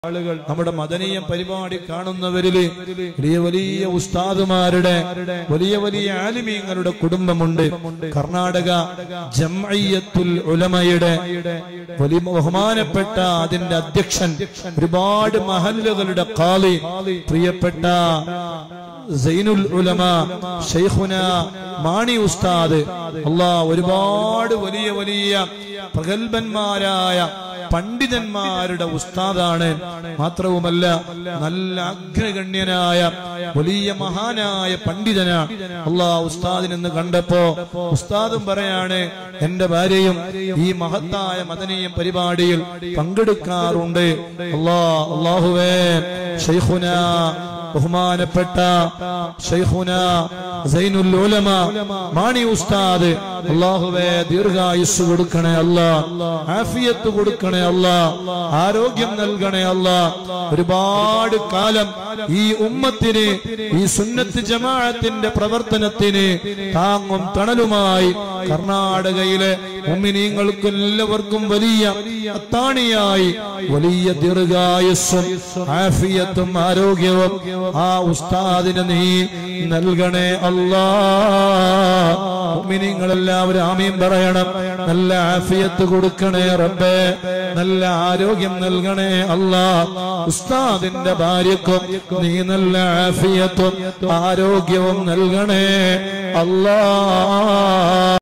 ആളുകൾ നമ്മുടെ മദനീയ പരിപാടി കാണുന്നവരില് വലിയ വലിയ ഉസ്താദുമാരുടെ വലിയ വലിയ ആലിമീങ്ങളുടെ കുടുംബമുണ്ട് കർണാടക ജംഅയ്യത്തുൽ ഉലമയുടെ വലിയ ബഹുമാനപ്പെട്ട അതിന്റെ അധ്യക്ഷൻ ഒരുപാട് മഹല്ലുകളുടെ കാളി പ്രിയപ്പെട്ട സൈനുൽ ഉലമ ഷെയ്ഖുന മാണി ഉസ്താദ് അള്ളാ ഒരുപാട് വലിയ വലിയ പ്രഗത്ഭന്മാരായ പണ്ഡിതന്മാരുടെ ഉസ്താദാണ് മാത്രവുമല്ല നല്ല അഗ്രഗണ്യനായ വലിയ മഹാനായ പണ്ഡിതനാണ് അള്ളാ ഉസ്താദിനെന്ന് കണ്ടപ്പോ ഉസ്താദും പറയാണ് എന്റെ ഭാര്യയും ഈ മഹത്തായ മദനീയ പരിപാടിയിൽ പങ്കെടുക്കാറുണ്ട് അള്ളാ അള്ളാഹുവേ ഷെയ്ഖുന ബഹുമാനപ്പെട്ട ഷെയ്ഖുന സൈനുൽ ഉലമ മാണി ഉസ്താദ് അള്ളാഹുവേ ദീർഘായുസ് കൊടുക്കണേ അല്ല ആഫിയത്ത് കൊടുക്കണേ അല്ല ആരോഗ്യം നൽകണേ അല്ല ഒരുപാട് കാലം ഈ ഉമ്മത്തിന് ഈ സുന്നത്ത് ജമാഅത്തിന്റെ പ്രവർത്തനത്തിന് താങ്ങും തണലുമായി കർണാടകയിലെ ഉമ്മിനീങ്ങൾക്ക് എല്ലാവർക്കും വലിയ അത്താണിയായി വലിയ ദീർഘായുസ്സും ആഫിയത്തും ആരോഗ്യവും ആ ഉസ്താദിന് നീ നൽകണേ അല്ലാ മുഅ്മിനീങ്ങളെല്ലാവരും ആമീൻ പറയണം നല്ല ആഫിയത്ത് കൊടുക്കണേ റബ്ബേ നല്ല ആരോഗ്യം നൽകണേ അല്ലാ ഉസ്താദിന്റെ ഭാര്യക്കും നീ നല്ല ആഫിയത്തും ആരോഗ്യവും നൽകണേ അല്ലാ